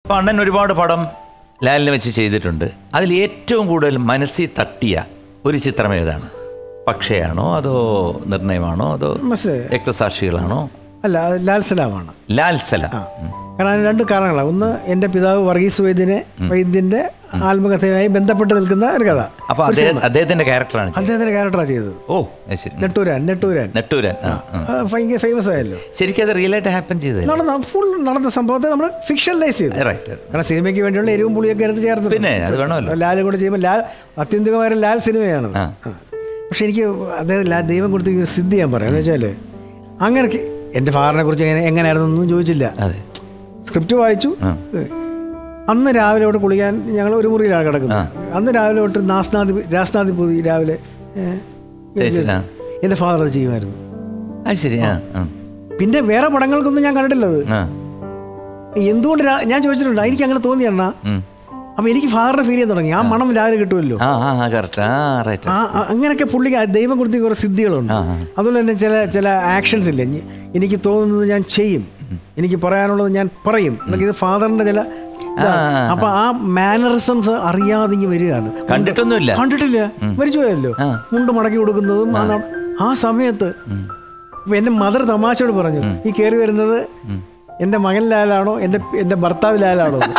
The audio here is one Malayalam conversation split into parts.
അപ്പോൾ അണ്ണൻ ഒരുപാട് പടം ലാലിനെ വെച്ച് ചെയ്തിട്ടുണ്ട് അതിൽ ഏറ്റവും കൂടുതൽ മനസ്സിൽ തട്ടിയ ഒരു ചിത്രം ഏതാണ് പക്ഷയാണോ അതോ നിർണയമാണോ അതോ മനസ്സിലായി രക്തസാക്ഷികളാണോ അല്ല അത് ലാൽ സലാമാണ് ലാൽ സലാം കാരണം അതിന് രണ്ട് കാരണങ്ങളാണ് ഒന്ന് എൻ്റെ പിതാവ് വർഗീസ് വൈദ്യനെ വൈദ്യൻ്റെ ആത്മകഥയുമായി ബന്ധപ്പെട്ട് നിൽക്കുന്ന ഒരു കഥ അപ്പോൾ അദ്ദേഹം അദ്ദേഹത്തിൻ്റെ ക്യാരക്ടറാണ് ചെയ്തത്. അദ്ദേഹത്തിൻ്റെ ക്യാരക്ടറാണ് ചെയ്തത് ഓ അത് ശരി നെട്ടൂരാൻ നെട്ടൂരാൻ നെട്ടൂരൻ ആ ആ. ആ, ഭയങ്കര ഫേമസ് ആയല്ലോ ശരിക്കും അത് റിയൽ ആയിട്ട് ഹാപ്പൻ ചെയ്തത് നടന്ന ഫുൾ നടന്ന സംഭവത്തെ നമ്മൾ ഫിക്ഷനലൈസ് ചെയ്തു റൈറ്റ് കാരണം സിനിമയ്ക്ക് വേണ്ടിയുള്ള എരിവും പുളിയൊക്കെ എടുത്ത് ചേർത്ത് പിന്നെ അത് വേണമല്ലോ ലാൽ കൂടെ ചെയ്യുമ്പോൾ ലാൽ അത്യന്തികമായ ഒരു ലാൽ സിനിമയാണ് ആ. പക്ഷെ എനിക്ക് അദ്ദേഹം ലാ- ദൈവം കൊടുത്ത ഒരു സിദ്ധി ഞാൻ പറയാം എന്ന് വെച്ചാൽ അങ്ങനെ എൻ്റെ ഫാദറിനെ കുറിച്ച് എങ്ങനെ എങ്ങനെയായിരുന്നു ഒന്നും ചോദിച്ചില്ല അതെ സ്ക്രിപ്റ്റ് വായിച്ചു ആ. അന്ന് രാവിലെ തൊട്ട് കുളിക്കാൻ ഞങ്ങൾ ഒരു മുറിയിലാണ് കിടക്കുന്നത് അന്ന് രാവിലെ തൊട്ട് നാസ്നാദി രാസ്നാദി പൂതി രാവിലെ ഏ, തേച്ചില്ല. എൻ്റെ ഫാദർ അത് ചെയ്യുമായിരുന്നു അത് ശരി ആ ആ. പിന്നെ വേറെ പടങ്ങൾക്കൊന്നും ഞാൻ കണ്ടിട്ടില്ലത് ആ എന്തുകൊണ്ട് രാ- ഞാൻ ചോദിച്ചിട്ടുണ്ട് എനിക്ക് അങ്ങനെ തോന്നി അണ്ണ ഉം. അപ്പൊ എനിക്ക് ഫാദറിനെ ഫീൽ ചെയ്യാൻ തുടങ്ങി ആ മണം രാവിലെ കിട്ടുമല്ലോ ആ ആ ആ കറക്റ്റ് ആ റൈറ്റ് ആ ആ, അങ്ങനെയൊക്കെ പുള്ളിക്ക് ആ ദൈവം കൊടുത്ത കുറേ സിദ്ധികളുണ്ട് ആ, ആ. അതുപോലെ തന്നെ ചില ചില ആക്ഷൻസ് ഇല്ലേ ഞ- എനിക്ക് തോന്നുന്നത് ഞാൻ ചെയ്യും എനിക്ക് പറയാനുള്ളത് ഞാൻ പറയും എന്നൊക്കെ ഇത് ഫാദറിന്റെ ചില ഇതാ. ആ, ആ, അപ്പൊ ആ മാനറിസംസ് അറിയാതെ ഇങ്ങ് വരികയാണ് കണ്ടിട്ടൊന്നുമില്ല കണ്ടിട്ടില്ല മരിച്ചു പോയല്ലോ ആ. മുണ്ട് മടക്കി കൊടുക്കുന്നതും ആ ന- ആ സമയത്ത് അപ്പൊ എന്റെ മദർ തമാശയോട് പറഞ്ഞു ഈ കയറി വരുന്നത് എന്റെ മകൻ ലാലാണോ എന്റെ എന്റെ ഭർത്താവ് ലാലാണോ എന്ന്.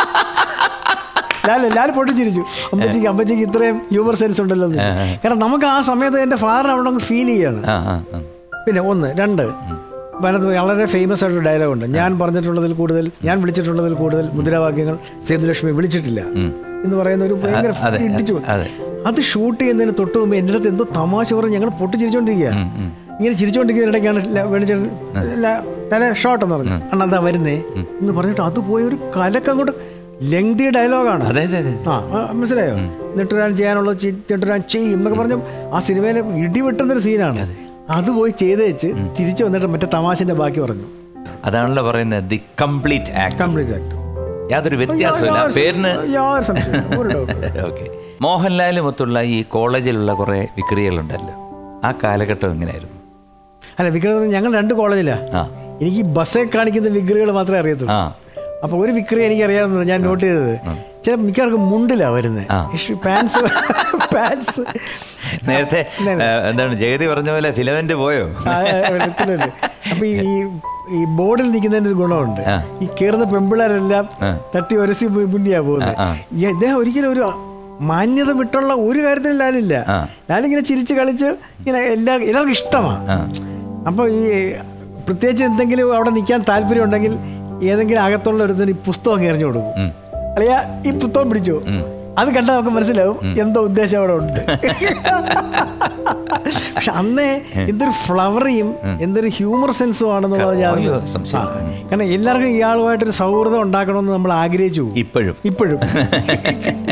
ലാൽ ലാൽ പൊട്ടിച്ചിരിച്ചു അമ്മച്ചിക്ക് അമ്മച്ചിക്ക് ഇത്രയും ഹ്യൂമർ സെൻസ് ഉണ്ടല്ലോ എന്ന്. കാരണം നമുക്ക് ആ സമയത്ത് എന്റെ ഫാദർ അവിടെ ഫീൽ ചെയ്യാണ് ആ ആ ആ. പിന്നെ ഒന്ന് രണ്ട് അതിനകത്ത് വളരെ ഫേമസ് ആയിട്ടൊരു ഡയലോഗ് ഉണ്ട് ഞാൻ പറഞ്ഞിട്ടുള്ളതിൽ കൂടുതൽ ഞാൻ വിളിച്ചിട്ടുള്ളതിൽ കൂടുതൽ മുദ്രാവാക്യങ്ങൾ സേതുലക്ഷ്മി വിളിച്ചിട്ടില്ല എന്ന് പറയുന്ന ഒരു ഭയങ്കര അതെ, ഇടിച്ചു അതെ. അത് ഷൂട്ട് ചെയ്യുന്നതിന് തൊട്ട് മുമ്പ് എൻ്റെ അടുത്ത് എന്തോ തമാശ പറഞ്ഞ് ഞങ്ങൾ പൊട്ടിച്ചിരിച്ചോണ്ടിരിക്കുക ഇങ്ങനെ ചിരിച്ചോണ്ടിരിക്കുന്നതിനിടയ്ക്കാണ് വേണിച്ചേട്ടൻ ഷോട്ട് എന്ന് പറഞ്ഞു അണ്ണ എന്താ വരുന്നേ എന്ന് പറഞ്ഞിട്ട് അത് പോയ ഒരു കലക്കം കൊണ്ട് ലെങ്തി ഡയലോഗാണ് അതെ അതെ അതെ ആ ആ, മനസ്സിലായോ നെട്ടുരാൻ ചെയ്യാനുള്ളത് ചെ- നെട്ടുരാൻ ചെയ്യും എന്നൊക്കെ പറഞ്ഞു ആ സിനിമയിലെ ഇടിവെട്ടുന്നൊരു സീനാണ് അത് പോയി ചെയ്ത് വെച്ച് തിരിച്ചു വന്നിട്ട് മറ്റേ തമാശന്റെ ബാക്കി പറഞ്ഞു അതാണല്ലോ പറയുന്നത് ദി കംപ്ലീറ്റ് ആക്ട് കംപ്ലീറ്റ് ആയിട്ട് യാതൊരു വ്യത്യാസമില്ല പേരിന് യാതൊരു സംശയവും ഇല്ല. ഒരു doubt. ഓക്കെ മോഹൻലാലുമൊത്തുള്ള ഈ കോളേജിലുള്ള കുറേ വിക്രിയകളുണ്ടല്ലോ ആ കാലഘട്ടം എങ്ങനെയായിരുന്നു അല്ല വിക്രം ഞങ്ങൾ രണ്ട് കോളേജിലാ ആ എനിക്ക് ഈ ബസ്സേ കാണിക്കുന്ന വിക്രികൾ മാത്രമേ അറിയത്തുള്ളൂ ആ അപ്പൊ ഒരു വിക്രി എനിക്ക് അറിയാവുന്നത് ഞാൻ നോട്ട് ചെയ്തത് ചില മിക്കവർക്കും മുണ്ടിലാ വരുന്നത് ആ. പാൻസ് പാൻസ് നേരത്തെ ഏ, എന്താണ് ജഗതി പറഞ്ഞ പോലെ ഫിലമെന്റ് പോയോ അപ്പൊ ഈ ഈ- ഈ ബോർഡിൽ നിൽക്കുന്നതിന്റെ ഒരു ഗുണമുണ്ട് ആ. ഈ കയറുന്ന പെമ്പിള്ളേരെല്ലാം ആ. തട്ടി ഒരസി മുന്നിയാ പോകുന്നത് ആ, ആ. ഈ ഇദ്ദേഹം ഒരിക്കലും ഒരു മാന്യത വിട്ടുള്ള ഒരു കാര്യത്തിലും ലാലില്ല ആ. ലാലിങ്ങനെ ചിരിച്ച് കളിച്ച് ഇങ്ങനെ എല്ലാ എല്ലാവർക്കും ഇഷ്ടമാണ് ആ അപ്പോൾ ഈ പ്രത്യേകിച്ച് എന്തെങ്കിലും അവിടെ നിൽക്കാൻ താല്പര്യം ഉണ്ടെങ്കിൽ ഏതെങ്കിലും അകത്തുള്ള ഒരുത്തിന് ഈ പുസ്തകം എറിഞ്ഞു കൊടുക്കും ഉം. അല്ലയാ ഈ പുസ്തകം പിടിച്ചു അത് കണ്ടാൽ നമുക്ക് മനസ്സിലാവും എന്തോ ഉദ്ദേശം അവിടെ ഉണ്ട് പക്ഷെ അന്നേ എന്തൊരു ഫ്ലവറിയും എന്തൊരു ഹ്യൂമർ സെൻസും ആണെന്നുള്ളത് ഞാൻ അയ്യോ, സംശയം. ആ. കാരണം എല്ലാവർക്കും ഇയാളുമായിട്ടൊരു സൗഹൃദം ഉണ്ടാക്കണമെന്ന് നമ്മൾ ആഗ്രഹിച്ചു പോകും. ഇപ്പോഴും ഇപ്പോഴും